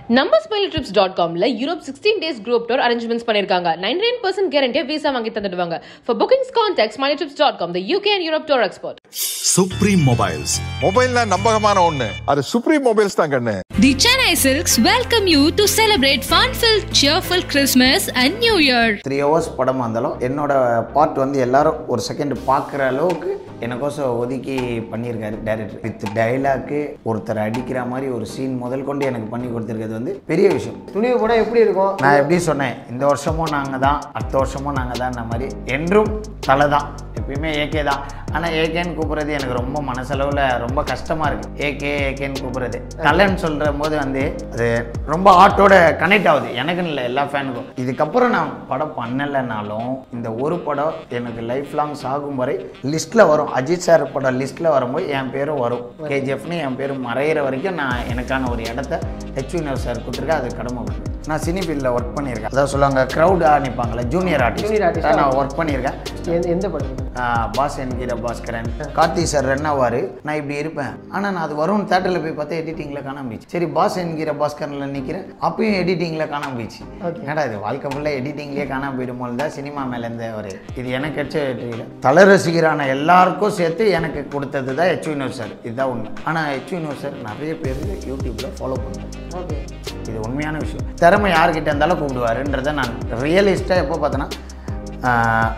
நம்ம Smile Trips dot காம்ல Europe sixteen days group tour arrangements பண்ணிருக்காங்க நைன் நைன் பர்சன்ட் கேரண்டியா விசா வாங்கி தந்துடுவாங்க for bookings contact Smile Trips dot com the UK and Europe tour expert Supreme mobiles மொபைல்னா நம்பகமான ஒண்ணு அது சுப்ரீம் மொபைல்ஸ் தான் கண்ணு The Chennai Silks welcome you to celebrate fun-filled, cheerful Christmas and New Year. Three hours படமாக இருந்தாலும் என்னோட part வந்து எல்லாரும் ஒரு செகண்ட் பார்க்குற அளவுக்கு எனக்கோசம் ஒதுக்கி பண்ணியிருக்காரு டைரக்டர் வித் டைலாக்கு ஒருத்தர் அடிக்கிற மாதிரி ஒரு சீன் முதல் கொண்டு எனக்கு பண்ணி கொடுத்துருக்கிறது வந்து பெரிய விஷயம் துணிவு படம் எப்படி இருக்கும் நான் எப்படி சொன்னேன் இந்த வருஷமும் நாங்கள் தான் அடுத்த வருஷமும் நாங்கள் தான் மாதிரி என்றும் தலை தான் எப்பயுமே ஏகே தான் ஆனால் ஏகேன்னு கூப்பிட்றது எனக்கு ரொம்ப மனசளவில் ரொம்ப கஷ்டமாக இருக்குது ஏகே ஏகேன்னு கூப்பிட்றது தலைன்னு சொல்கிற போது வந்து அது ரொம்ப ஆர்ட்டோட கனெக்ட் ஆகுது எனக்குன்னு இல்லை எல்லா ஃபேனுக்கும் இதுக்கப்புறம் நான் படம் பண்ணலைனாலும் இந்த ஒரு படம் எனக்கு லைஃப் லாங் சாகும் வரை லிஸ்ட்டில் வரும் அஜித் சார் படம் லிஸ்ட்டில் வரும்போது என் பேரும் வரும் கேஜிஎஃப்னு என் பேரும் மறையிற வரைக்கும் நான் எனக்கான ஒரு இடத்த ஹெச் வினர் சார் கொடுத்துருக்கேன் அது கடமைப்பட்டேன் நான் சினி ஃபீல்டில் ஒர்க் பண்ணியிருக்கேன் அதான் சொல்லுவாங்க க்ரௌடாக நிற்பாங்களே ஜூனியர் Junior artist ஆர்டிஸ்ட் நான் ஒர்க் பண்ணியிருக்கேன் எந்த எந்த படம் ஆஹ் பாஸ் என்கிற பாஸ்கரன் கார்த்தி சார் ரன் ஆவார் நான் இப்படி இருப்பேன் ஆனால் நான் அது வரும் தேட்டரில் போய் பார்த்தா எடிட்டிங்கில் காணாம போயிடுச்சு சரி பாஸ் என்கிற பாஸ்கரனில் நிற்கிறேன் அப்பயும் எடிட்டிங்கில் காணாம போயிடுச்சு ஏடா இது வாழ்க்கை ஃபுல்லாக எடிட்டிங்லேயே காணாம போயிடுமோ தான் சினிமா மேலேருந்து அவர் இது எனக்கு கிடைச்ச வெற்றியில் தலை ரசிகரான எல்லாருக்கும் சேர்த்து எனக்கு கொடுத்தது தான் ஹெச் வினோத் சார் இதுதான் உண்மை ஆனால் ஹெச் வினோத் சார் நிறைய பேர் யூடியூப்பில் ஃபாலோ பண்ணுறேன் ஓகே இது உண்மையான விஷயம் திறமை யார்கிட்ட இருந்தாலும் கூப்பிடுவாருன்றதை நான் ரியலிஸ்ட்டாக எப்போ பார்த்தேன்னா ஆஹ்,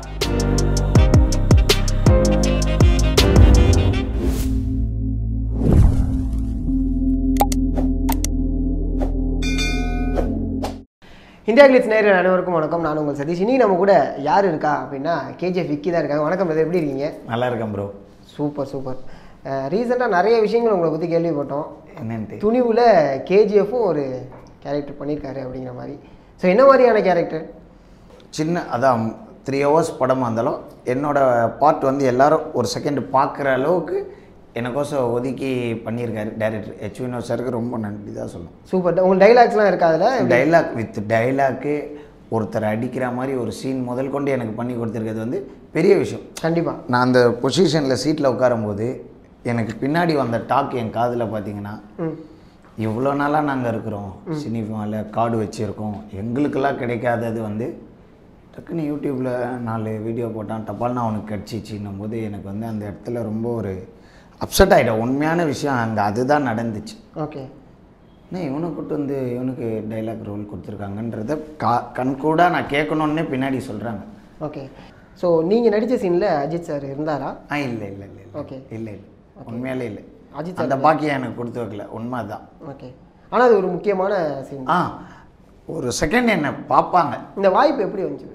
இந்தியா கிளிட்ஸ் நேரில் அனைவருக்கும் வணக்கம் நான் உங்கள் சதீஷ் இன்னைக்கு நம்ம கூட யார் இருக்கா அப்படின்னா கேஜிஎஃப் விக்கி தான் இருக்காங்க வணக்கம் brother. எப்படி இருக்கீங்க நல்லா இருக்கேன் ப்ரோ சூப்பர் சூப்பர் ரீசெண்டாக நிறைய விஷயங்கள் உங்களை பற்றி கேள்விப்பட்டோம் என்னன்ட்டு துணிவில் கேஜிஎஃப்பும் ஒரு கேரக்டர் பண்ணியிருக்காரு அப்படிங்கிற மாதிரி ஸோ என்ன மாதிரியான கேரக்டர் சின்ன அதான் த்ரீ ஹவர்ஸ் படமாக இருந்தாலும் என்னோட பார்ட் வந்து எல்லாரும் ஒரு செகண்ட் பார்க்குற அளவுக்கு எனக்கோசம் ஒதுக்கி பண்ணியிருக்காரு டைரக்டர் ஹெச் வினோத் சாருக்கு ரொம்ப நன்றி தான் சொல்லணும் சூப்பர் உங்களுக்கு டைலாக்ஸ்லாம் இருக்கா அதில் டைலாக் வித் டைலாக்கு ஒருத்தர் அடிக்கிற மாதிரி ஒரு சீன் முதல் கொண்டு எனக்கு பண்ணி கொடுத்துருக்கிறது வந்து பெரிய விஷயம் கண்டிப்பாக நான் அந்த பொசிஷனில் சீட்டில் உட்காரும்போது எனக்கு பின்னாடி வந்த டாக் என் காதில் பார்த்தீங்கன்னா ம் இவ்வளோ நாளாக நாங்கள் இருக்கிறோம் சினிமாவில் கார்டு வச்சுருக்கோம் எங்களுக்கெல்லாம் கிடைக்காதது வந்து டக்குன்னு யூடியூப்பில் நாலு வீடியோ போட்டான் டப்பால்னு அவனுக்கு கிடச்சிச்சின்னும் போது எனக்கு வந்து அந்த இடத்துல ரொம்ப ஒரு அப்செட் ஆகிடும் உண்மையான விஷயம் அங்கே அதுதான் நடந்துச்சு ஓகே என்ன இவனை கூட்டு வந்து இவனுக்கு டைலாக் ரோல் கொடுத்துருக்காங்கன்றத கா கண்கூட நான் கேட்கணுன்னே பின்னாடி சொல்கிறாங்க ஓகே ஸோ நீங்கள் நடித்த சீனில் அஜித் சார் இருந்தாரா ஆ இல்லை இல்லை இல்லை Okay. இல்லை இல்லை உண்மையாலே இல்லை அஜித் அந்த பாக்கியம் எனக்கு கொடுத்து வைக்கல உண்மை தான் ஓகே ஆனால் அது ஒரு முக்கியமான சீன் ஆ ஒரு செகண்ட் என்னை பார்ப்பாங்க இந்த வாய்ப்பு எப்படி வந்துச்சு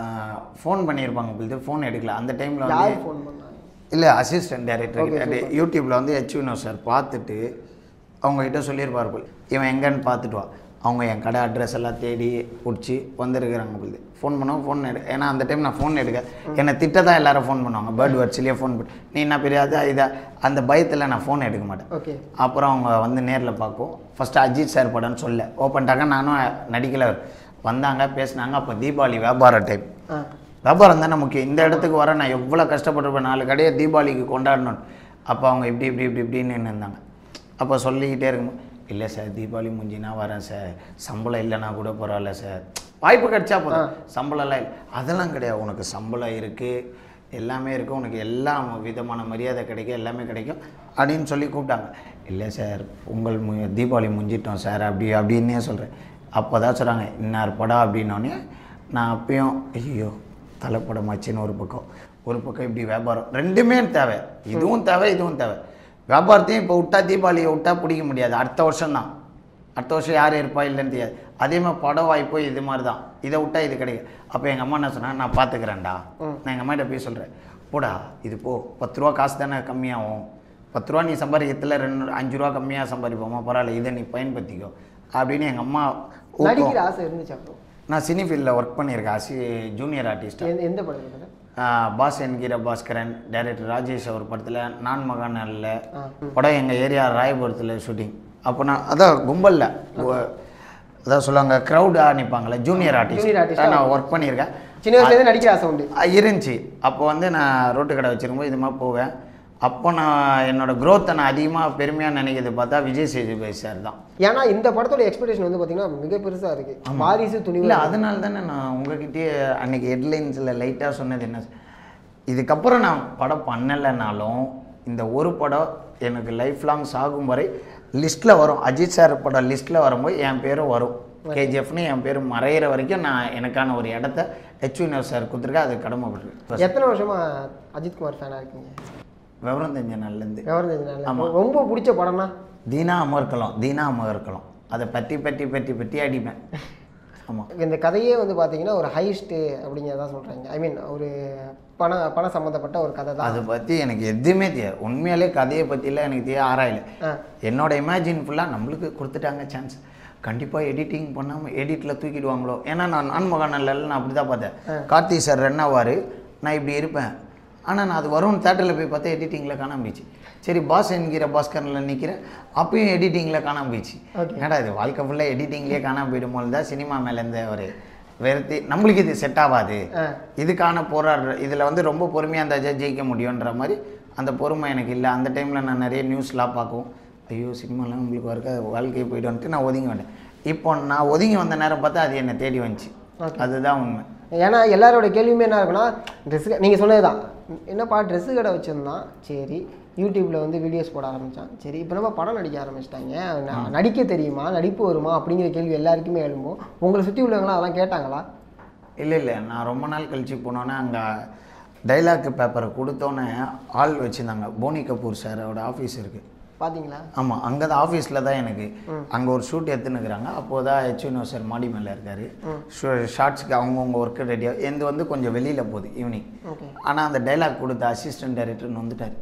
ஃபோன் பண்ணியிருப்பாங்க பிள்ளை ஃபோன் எடுக்கல அந்த டைமில் யார் வந்து ஃபோன் பண்ணாங்க இல்லை அசிஸ்டன்ட் டைரக்டர் யூடியூப்பில் வந்து ஹெச் வினோ சார் பார்த்துட்டு அவங்ககிட்ட சொல்லியிருப்பார் போல் இவன் எங்கன்னு பார்த்துட்டு வா அவங்க என் கடை அட்ரஸ் எல்லாம் தேடி பிடிச்சி வந்திருக்கிறாங்க பிள்ளை ஃபோன் பண்ணுவோம் ஃபோன் எடு ஏன்னா அந்த டைம் நான் ஃபோன் எடுக்க என்னை திட்ட தான் எல்லாரும் ஃபோன் பண்ணுவாங்க பேர்ட் வேர்ட்ஸ்லேயே ஃபோன் பண்ணி நீ என்ன பெரிய அது இதா அந்த பயத்தில் நான் ஃபோன் எடுக்க மாட்டேன் ஓகே அப்புறம் அவங்க வந்து நேரில் பார்க்கும் ஃபஸ்ட்டு அஜித் சார் படம்னு சொல்ல ஓப்பன்ட்டாங்க நானும் நடிக்கல வந்தாங்க பேசினாங்க அப்போ தீபாவளி வியாபார டைம் ஆ வியாபாரம் தானே முக்கியம் இந்த இடத்துக்கு வர நான் எவ்வளோ கஷ்டப்பட்டிருப்பேன் நாலு கடையை தீபாவளிக்கு கொண்டாடணும் அப்போ அவங்க இப்படி இப்படி இப்படி இப்படின்னு இருந்தாங்க அப்போ சொல்லிக்கிட்டே இருக்கும் இல்லை சார் தீபாவளி முடிஞ்சினா வரேன் சார் சம்பளம் இல்லைன்னா கூட பரவாயில்ல சார் வாய்ப்பு கிடைச்சா போதும் சம்பளம்லாம் இல்லை அதெல்லாம் கிடையாது உனக்கு சம்பளம் இருக்குது எல்லாமே இருக்குது உனக்கு எல்லா விதமான மரியாதை கிடைக்கும் எல்லாமே கிடைக்கும் அப்படின்னு சொல்லி கூப்பிட்டாங்க இல்லை சார் உங்கள் மு தீபாவளி முடிஞ்சிட்டோம் சார் அப்படி அப்படின்னே சொல்கிறேன் அப்போ தான் சொல்கிறாங்க இன்னார் படம் அப்படின்னோடனே நான் அப்பயும் ஐயோ தலைப்படமாச்சுன்னு ஒரு பக்கம் ஒரு பக்கம் இப்படி வியாபாரம் ரெண்டுமே தேவை இதுவும் தேவை இதுவும் தேவை வியாபாரத்தையும் இப்போ விட்டா தீபாவளியை விட்டா பிடிக்க முடியாது அடுத்த வருஷம் தான் அடுத்த வருஷம் யார் இருப்பா இல்லைன்னு தெரியாது அதே மாதிரி படம் வாய்ப்பு இது மாதிரி தான் இதை விட்டா இது கிடைக்கும் அப்போ எங்கள் அம்மா என்ன சொன்னாங்க நான் பார்த்துக்கிறேன்டா நான் எங்கள் அம்மாட்ட போய் சொல்கிறேன் போடா இது போ பத்து ரூபா காசு தானே கம்மியாகும் பத்து ரூபா நீ சம்பாதிக்கிறதுல ரெண்டு அஞ்சு ரூபா கம்மியாக சம்பாதிப்போமா பரவாயில்ல இதை நீ பயன்படுத்திக்கோ அப்படின்னு எங்கள் அம்மா ஊக்கம். நடிக்கிற ஆசை இருந்துச்சு அப்போ நான் சினி ஃபீல்டில் ஒர்க் பண்ணியிருக்கேன் அசி ஜூனியர் ஆர்டிஸ்ட் எந்த எந்த படத்தில் பாஸ் என்கிற பாஸ்கரன் டைரக்டர் ராஜேஷ் அவர் படத்தில் நான் மகாநல்ல படம் எங்கள் ஏரியா ராயபுரத்தில் ஷூட்டிங் அப்போ நான் அதான் கும்பலில் அதான் சொல்லுவாங்க க்ரௌடாக நிற்பாங்களே ஜூனியர் Junior artist ஆர்டிஸ்ட் நான் ஒர்க் பண்ணியிருக்கேன் சின்ன வயசுலேருந்து நடிக்கிற ஆசை உண்டு அஹ் இருந்துச்சு அப்போ வந்து நான் ரோட்டு கடை வச்சிருக்கும்போது இது மாதிரி போவேன் அப்போ நான் என்னோட growth-அ நான் அதிகமாக பெருமையாக நினைக்கிறது பார்த்தா விஜய் சேதுபதி சார் தான் ஏன்னா இந்த படத்தோட எக்ஸ்பெக்டேஷன் வந்து பார்த்தீங்கன்னா மிக பெருசாக இருக்கு வாரிசு துணிவு இல்லை அதனால தானே நான் உங்ககிட்டயே அன்னைக்கு ஹெட்லைன்ஸில் லைட்டாக சொன்னது என்ன இதுக்கப்புறம் நான் படம் பண்ணலைனாலும் இந்த ஒரு படம் எனக்கு லைஃப் லாங் சாகும் வரை லிஸ்ட்டில் வரும் அஜித் சார் படம் லிஸ்ட்டில் வரும்போது என் பேரும் வரும் கேஜிஎஃப்னு என் பேர் மறையிற வரைக்கும் நான் எனக்கான ஒரு இடத்த ஹெச் வினோத் சார் கொடுத்துருக்கேன் அது கடமைப்பட்டிருக்கேன் எத்தனை வருஷமா அஜித்குமார் ஃபேனாக இருக்கீங்க விவரம் தெரிஞ்ச நாள்லேருந்து விவரம் தெரிஞ்சனால ரொம்ப பிடிச்ச படம்னா தீனா அமர்க்கலாம் தீனா அமர்க்கலாம் அதை பற்றி பற்றி பற்றி பற்றி அடிப்பேன் ஆமாம் இந்த கதையே வந்து பார்த்தீங்கன்னா ஒரு ஹைஸ்ட்டு அப்படிங்கிறதா சொல்கிறாங்க ஐ மீன் ஒரு பண பண சம்மந்தப்பட்ட ஒரு கதை தான் அதை பற்றி எனக்கு எதுவுமே தெரியாது உண்மையாலே கதையை பற்றிலாம் எனக்கு தெரிய ஆராயல ஆ. என்னோட இமேஜின் ஃபுல்லாக நம்மளுக்கு கொடுத்துட்டாங்க சான்ஸ் கண்டிப்பாக எடிட்டிங் பண்ணாமல் எடிட்டில் தூக்கிடுவாங்களோ ஏன்னா நான் நான்மகானில் நான் அப்படி தான் பார்த்தேன் கார்த்தி சார் ரன் ஆவார் நான் இப்படி இருப்பேன் ஆனால் நான் அது வரும் தேட்டரில் போய் பார்த்தா எடிட்டிங்கில் காணாம போயிடுச்சு சரி பாஸ் என்கிற பாஸ்கரில் நிற்கிறேன் அப்பயும் எடிட்டிங்கில் காணாம போயிடுச்சு என்னடா இது வாழ்க்கை ஃபுல்லாக எடிட்டிங்லேயே காணாம போயிடும்போது தான் சினிமா மேலேருந்து ஒரு வெறுத்து நம்மளுக்கு இது செட் ஆகாது இதுக்கான போராடுற இதில் வந்து ரொம்ப பொறுமையாக இருந்தால் ஜெயிக்க முடியுன்ற மாதிரி அந்த பொறுமை எனக்கு இல்லை அந்த டைமில் நான் நிறைய நியூஸ்லாம் பார்க்கவும் ஐயோ சினிமாலாம் உங்களுக்கு இருக்க வாழ்க்கையை போய்ட்டு நான் ஒதுங்கி வந்தேன் இப்போ நான் ஒதுங்கி வந்த நேரம் பார்த்தா அது என்னை தேடி வந்துச்சு அதுதான் உண்மை ஏன்னா எல்லாரோட கேள்வியுமே என்ன இருக்குன்னா ட்ரெஸ்ஸு நீங்கள் சொன்னது தான் என்னப்பா ட்ரெஸ்ஸு கடை வச்சுருந்தான் சரி யூடியூப்பில் வந்து வீடியோஸ் போட ஆரம்பித்தான் சரி இப்போ நம்ம படம் நடிக்க ஆரம்பிச்சிட்டாங்க ந- நடிக்க தெரியுமா நடிப்பு வருமா அப்படிங்கிற கேள்வி எல்லாருக்குமே எழும்பும் உங்களை சுற்றி உள்ளவங்களாம் அதெல்லாம் கேட்டாங்களா இல்லை இல்லை நான் ரொம்ப நாள் கழிச்சு போனோன்னே அங்கே டைலாக் பேப்பரை கொடுத்தோன்னே ஆள் வச்சுருந்தாங்க போனி கபூர் சாரோட ஆஃபீஸ் இருக்குது பார்த்தீங்களா ஆமாம் அங்கே தான் ஆஃபீஸில் தான் எனக்கு அங்கே ஒரு ஷூட் எடுத்துன்னுக்குறாங்க அப்போது தான் ஹெச்வினோ சார் மாடி மேலே இருக்கார் ஷார்ட்ஸ்க்கு அவங்கவுங்க ஒர்க்கு ரெடியாக எந்த வந்து கொஞ்சம் வெளியில் போகுது ஈவினிங் ஆனால் அந்த டைலாக் கொடுத்த அசிஸ்டன்ட் டைரக்டர் நொந்துட்டார்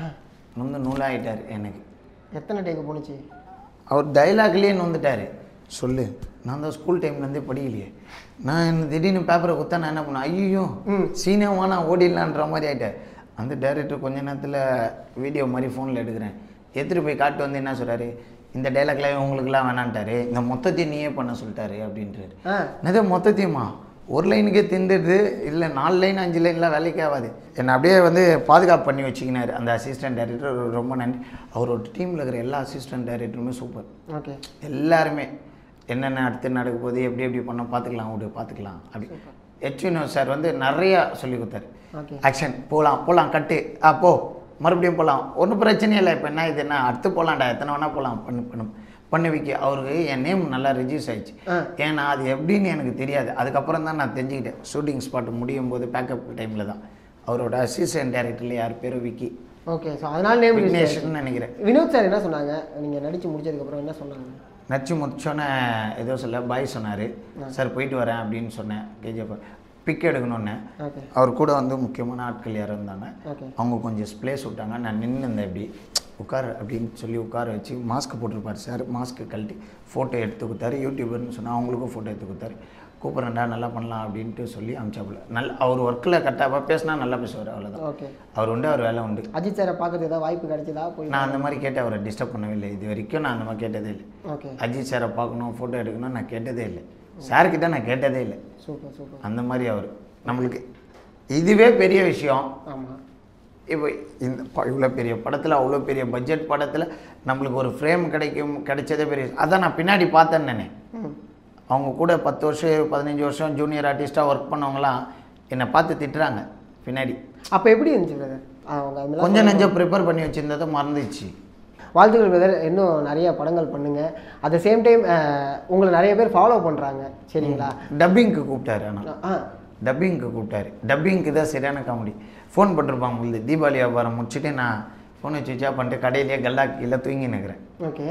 நொந்து நூலாயிட்டார் எனக்கு எத்தனை டேக்கு போணுச்சு அவர் டைலாக்லேயே நொந்துட்டார் சொல்லு நான் தான் ஸ்கூல் டைம்லேருந்தே படிக்கலையே நான் என்ன திடீர்னு பேப்பரை கொடுத்தா நான் என்ன பண்ணேன் ஐயோ சீனியமா நான் ஓடிடலான்ற மாதிரி ஆகிட்டேன் அந்த டைரக்டர் கொஞ்ச நேரத்தில் வீடியோ மாதிரி ஃபோனில் எடுக்கிறேன் எடுத்துகிட்டு போய் காட்டு வந்து என்ன சொல்கிறாரு இந்த டைலாக்லாம் உங்களுக்குலாம் வேணான்ட்டாரு இந்த மொத்தத்தையும் நீயே பண்ண சொல்லிட்டாரு அப்படின்றாரு ஆ என்னது மொத்தத்தையுமா ஒரு லைனுக்கே திண்டுது இல்லை நாலு லைன் அஞ்சு லைன்லாம் வேலைக்கே ஆகாது என்னை அப்படியே வந்து பாதுகாப்பு பண்ணி வச்சுக்கினார் அந்த அசிஸ்டன்ட் டைரக்டர் ரொம்ப நன்றி அவரோட டீமில் இருக்கிற எல்லா அசிஸ்டன்ட் டைரக்டருமே சூப்பர் ஓகே எல்லாருமே என்னென்ன அடுத்து நடக்க போகுது எப்படி எப்படி பண்ண பார்த்துக்கலாம் விடு பார்த்துக்கலாம் அப்படி ஹெச் வினோத் சார் வந்து நிறையா சொல்லி கொடுத்தாரு ஓகே ஆக்ஷன் போகலாம் போகலாம் கட்டு ஆ போ மறுபடியும் போகலாம் ஒன்றும் பிரச்சனையே இல்லை இப்போ என்ன இது என்ன அடுத்து போகலாம்டா எத்தனை வேணால் போகலாம் பண்ணு பண்ணு பண்ண வைக்க அவருக்கு என் நேம் நல்லா ரெஜியூஸ் ஆயிடுச்சு ஏன்னா அது எப்படின்னு எனக்கு தெரியாது அதுக்கப்புறம் தான் நான் தெரிஞ்சுக்கிட்டேன் ஷூட்டிங் ஸ்பாட் முடியும் போது பேக்கப் டைமில் தான் அவரோட அசிஸ்டன்ட் டைரக்டரில் யார் பேரும் விக்கி ஓகே ஸோ அதனால நேம் விக்னேஷ்னு நினைக்கிறேன் வினோத் சார் என்ன சொன்னாங்க நீங்கள் நடித்து முடிச்சதுக்கப்புறம் என்ன சொன்னாங்க நச்சு முடிச்சோன்னே ஏதோ சொல்ல பாய் சொன்னார் சார் போயிட்டு வரேன் அப்படின்னு சொன்னேன் கேஜிஎஃப் பிக் எடுக்கணுன்னு ஓகே அவர் கூட வந்து முக்கியமான ஆட்கள் யாரும் இருந்தாங்க ஓகே அவங்க கொஞ்சம் ஸ்ப்ளேஸ் விட்டாங்க நான் நின்று இருந்தேன் இப்படி உட்கார் அப்படின்னு சொல்லி உட்கார வச்சு மாஸ்க் போட்டிருப்பார் சார் மாஸ்க்கு கழட்டி ஃபோட்டோ எடுத்து கொடுத்தாரு யூடியூபர்னு சொன்னால் அவங்களுக்கும் ஃபோட்டோ எடுத்து கொடுத்தாரு கூப்பிட்றேன்டா நல்லா பண்ணலாம் அப்படின்ட்டு சொல்லி அமிச்சாப்புல நல்ல அவர் ஒர்க்கில் கரெக்டாக பேசினா நல்லா பேசுவார் அவ்வளோதான் ஓகே அவர் உண்டு அவர் வேலை உண்டு அஜித் சாரை பார்க்கறது ஏதாவது வாய்ப்பு கிடைச்சதா போய் நான் அந்த மாதிரி கேட்டு அவரை டிஸ்டர்ப் பண்ணவே இல்லை இது வரைக்கும் நான் அந்த மாதிரி கேட்டதே இல்லை ஓகே அஜித் சாரை பார்க்கணும் ஃபோட்டோ எடுக்கணும் நான் கேட்டதே இல்லை சார்கிட்ட நான் கேட்டதே இல்லை சூப்பர் சூப்பர் அந்த மாதிரி அவர் நம்மளுக்கு இதுவே பெரிய விஷயம் ஆமாம் இப்போ இந்த ப- இவ்வளோ பெரிய படத்தில் அவ்வளோ பெரிய பட்ஜெட் படத்தில் நம்மளுக்கு ஒரு ஃப்ரேம் கிடைக்கும் கிடைச்சதே பெரிய விஷயம். அதான் நான் பின்னாடி பார்த்தேன்னு நானு. அவங்க கூட பத்து வருஷம் பதினஞ்சு வருஷம் ஜூனியர் ஆர்டிஸ்ட்டாக ஒர்க் பண்ணவங்களாம் என்னை பார்த்து திட்டுறாங்க பின்னாடி அப்போ எப்படி இருந்துச்சு பிரதர் அவங்க அதெல்லாம் கொஞ்சம் நெஞ்சம் ப்ரிப்பேர் பண்ணி வச்சிருந்ததை மறந்துச்சு வாழ்த்துக்கள் பிரதர் இன்னும் நிறைய படங்கள் பண்ணுங்க அட் த சேம் டைம் உங்களை நிறைய பேர் ஃபாலோ பண்ணுறாங்க சரிங்களா டப்பிங்க்கு கூப்பிட்டாரு ஆனால் ஆ டப்பிங்க்கு கூப்பிட்டாரு டப்பிங்க்கு தான் சரியான காமெடி ஃபோன் பண்ணிருப்பாங்க உங்களுக்கு தீபாவளி வியாபாரம் முடிச்சுட்டு நான் ஃபோனை சுவிட்ச் ஆஃப் பண்ணிட்டு கடையிலேயே கல்லா கீழே தூங்கி நிற்கிறேன் ஓகே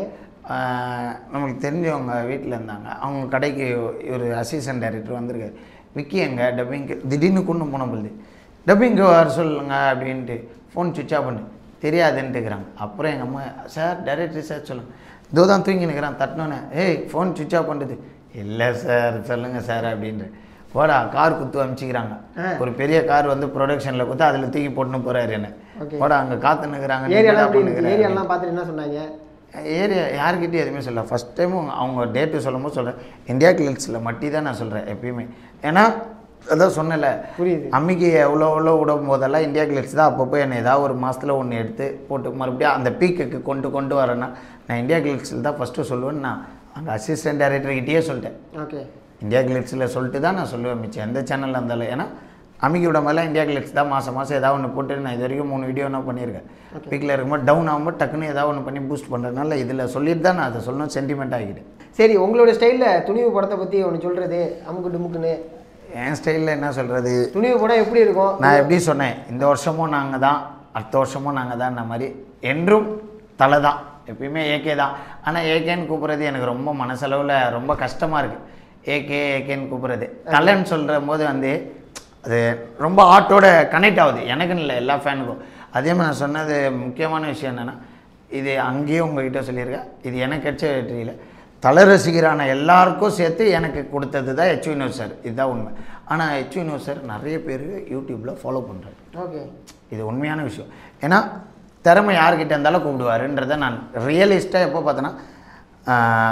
ஆஹ் நம்மளுக்கு தெரிஞ்சவங்க வீட்டில் இருந்தாங்க அவங்க கடைக்கு ஒரு அசிஸ்டன்ட் டைரக்டர் வந்திருக்காரு விக்கி எங்க டப்பிங்க்கு திடீர்னு கொண்டு போன பொழுது டப்பிங்க்கு வர சொல்லுங்க அப்படின்ட்டு ஃபோன் சுவிட்ச் ஆஃப் பண்ணு தெரியாதுன்ட்டுக்கிறாங்க அப்புறம் எங்கள் அம்மா சார் டைரக்டர் சார் சொல்லுங்க இதோ தான் தூங்கி நிற்கிறான் தட்டினோன்னே ஏய் ஃபோன் சுவிட்ச் ஆஃப் பண்ணுறது இல்லை சார் சொல்லுங்கள் சார் அப்படின்ட்டு போடா கார் குத்து அனுப்பிச்சிக்கிறாங்க ஒரு பெரிய கார் வந்து ப்ரொடக்ஷனில் குத்து அதில் தூக்கி போட்டுன்னு போகிறாரு என்ன Okay. போடா அங்கே காத்து நிற்கிறாங்க ஏரியாலாம் எப்படி இருந்துச்சு ஏரியாலாம் பார்த்துட்டு என்ன சொன்னாங்க ஏரியா யார்கிட்டயும் எதுவுமே சொல்ல ஃபஸ்ட் டைமும் அவங்க டேட்டு சொல்லும்போது சொல்கிறேன் இந்தியா கிளிக்ஸில் மட்டி தான் நான் சொல்கிறேன் எப்பயுமே ஏன்னா அதான் சொன்னல புரியுது. அம்மிக்கு எவ்வளோ எவ்வளோ விடும் போதெல்லாம் இந்தியா கிளிட்ஸ் தான் அப்பப்போ என்னை ஏதாவது ஒரு மாதத்தில் ஒன்று எடுத்து போட்டு மறுபடியும் அந்த பீக்குக்கு கொண்டு கொண்டு வரேன்னா நான் இந்தியா கிளிட்ஸில் தான் ஃபஸ்ட்டு சொல்லுவேன் நான் அங்கே அசிஸ்டன்ட் டைரக்டர்கிட்டயே சொல்லிட்டேன் ஓகே இந்தியா கிளிட்ஸில் சொல்லிட்டு தான் நான் சொல்லுவேன் மிச்சம் எந்த சேனலில் இருந்தாலும் ஏன்னா அமிக்கி விட மாதிரிலாம் இந்தியா கிளிட்ஸ் தான் மாதம் மாதம் ஏதாவது ஒன்று போட்டு நான் இது வரைக்கும் மூணு வீடியோ நான் பண்ணியிருக்கேன் பீக்கில் இருக்கும்போது டவுன் ஆகும்போது டக்குன்னு ஏதாவது ஒன்று பண்ணி பூஸ்ட் பண்ணுறதுனால இதில் சொல்லிட்டு தான் நான் அதை சொல்லணும் சென்டிமெண்ட் ஆகிட்டேன் சரி உங்களோட ஸ்டைலில் துணிவு படத்தை பற்றி ஒன்று சொல்கிறது அமுக்கு டுமுக்குன்னு என் ஸ்டைலில் என்ன சொல்கிறது துணிவு படம் எப்படி இருக்கும் நான் எப்படி சொன்னேன் இந்த வருஷமும் நாங்கள் தான் அடுத்த வருஷமும் நாங்கள் தான் மாதிரி என்றும் தலை தான் எப்பயுமே ஏகே தான் ஆனால் ஏகேன்னு கூப்பிட்றது எனக்கு ரொம்ப மனசளவில் ரொம்ப கஷ்டமாக இருக்குது ஏகே ஏகேன்னு கூப்பிட்றது தலைன்னு சொல்கிற போது வந்து அது ரொம்ப ஆர்ட்டோட கனெக்ட் ஆகுது எனக்குன்னு இல்லை எல்லா ஃபேனுக்கும் அதே மாதிரி நான் சொன்னது முக்கியமான விஷயம் என்னென்னா இது அங்கேயும் உங்ககிட்ட சொல்லியிருக்கேன் இது எனக்கு கிடைச்ச வெற்றியில் தலை ரசிகரான எல்லாருக்கும் சேர்த்து எனக்கு கொடுத்தது தான் ஹெச் வினோத் சார் இதுதான் உண்மை ஆனால் ஹெச் வினோத் சார் நிறைய பேர் யூடியூப்பில் ஃபாலோ பண்ணுறாரு ஓகே இது உண்மையான விஷயம் ஏன்னா திறமை யார்கிட்ட இருந்தாலும் கூப்பிடுவாருன்றதை நான் ரியலிஸ்ட்டாக எப்போ பார்த்தேன்னா ஆஹ்,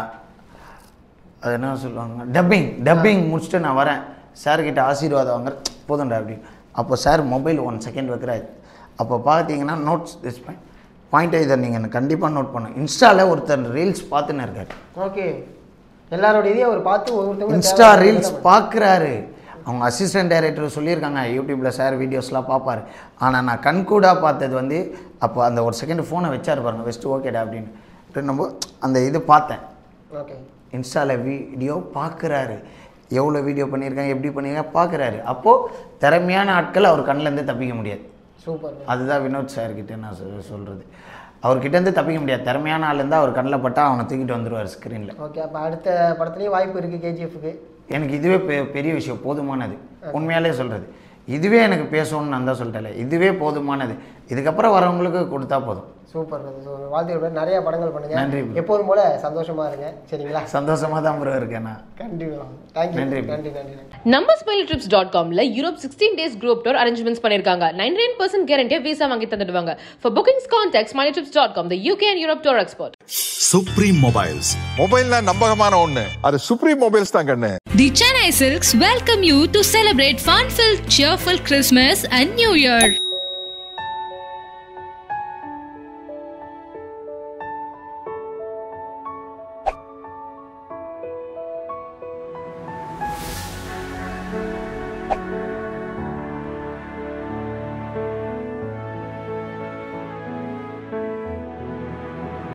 அது என்ன சொல்லுவாங்க டப்பிங் டப்பிங் முடிச்சுட்டு நான் வரேன் சார்கிட்ட ஆசீர்வாதம் வாங்குற போதும்டா அப்படின்னு அப்போ சார் மொபைல் ஒன் செகண்ட் வைக்கிறாரு அப்போ பார்த்தீங்கன்னா நோட்ஸ் திஸ் பாயிண்ட் பாயிண்ட்டை இதை நீங்கள் கண்டிப்பாக நோட் பண்ணணும் இன்ஸ்டாவில் ஒருத்தர் ரீல்ஸ் பார்த்துன்னு இருக்காரு ஓகே எல்லாரோட இதையும் அவர் பார்த்து ஒவ்வொருத்தவங்க இன்ஸ்டா ரீல்ஸ் பார்க்குறாரு அவங்க அசிஸ்டன்ட் டைரக்டர் சொல்லியிருக்காங்க யூடியூப்பில் சார் வீடியோஸ்லாம் பார்ப்பாரு ஆனால் நான் கண்கூடாக பார்த்தது வந்து அப்போ அந்த ஒரு செகண்ட் ஃபோனை வச்சாரு பாருங்க வெஸ்ட் ஓகேடா அப்படின்னு அப்படின்னும்போது அந்த இது பார்த்தேன் ஓகே இன்ஸ்டாவில் வீடியோ பார்க்குறாரு எவ்வளோ வீடியோ பண்ணியிருக்காங்க எப்படி பண்ணியிருக்காங்க பார்க்குறாரு அப்போது திறமையான ஆட்கள் அவர் கண்ணிலேருந்து தப்பிக்க முடியாது சூப்பர் அதுதான் வினோத் சார்கிட்ட நான் சொல் சொல்கிறது அவர்கிட்டேருந்து தப்பிக்க முடியாது திறமையான ஆள் இருந்தால் அவர் கண்ணில் பட்டால் அவனை தூக்கிட்டு வந்துடுவார் ஸ்க்ரீனில் ஓகே அப்போ அடுத்த படத்துலேயும் வாய்ப்பு இருக்குது கேஜிஎஃப்க்கு எனக்கு இதுவே பெ- பெரிய விஷயம் போதுமானது உண்மையாலே சொல்கிறது இதுவே எனக்கு பேசணும்னு நான் தான் சொல்லிட்டேன் இதுவே போதுமானது இதுக்கப்புறம் வரவங்களுக்கு கொடுத்தா போதும் சூப்பர் ஸோ வாழ்த்துக்கள் நிறைய படங்கள் பண்ணுங்க நன்றி bro. எப்போதும் போல சந்தோஷமா இருங்க சரிங்களா சந்தோஷமாக தான் ப்ரோ இருக்கேன் நான் கண்டிப்பா தேங்க்யூ நன்றி bro. நன்றி நன்றி நன்றி நம்ம ஸ்மைல் டாட் காம்ல Europe sixteen days group tour arrangements பண்ணிருக்காங்க நைன் நைன் பர்சன்ட் கேரண்டியா விசா வாங்கி தந்துடுவாங்க for bookings contact Smile dot com the UK and Europe tour expert Supreme mobiles மொபைல்னா நம்பகமான ஒண்ணு அது சுப்ரீம் மொபைல்ஸ் தான் கண்ணு The Chennai Silks welcome you to celebrate fun-filled, cheerful Christmas and New Year.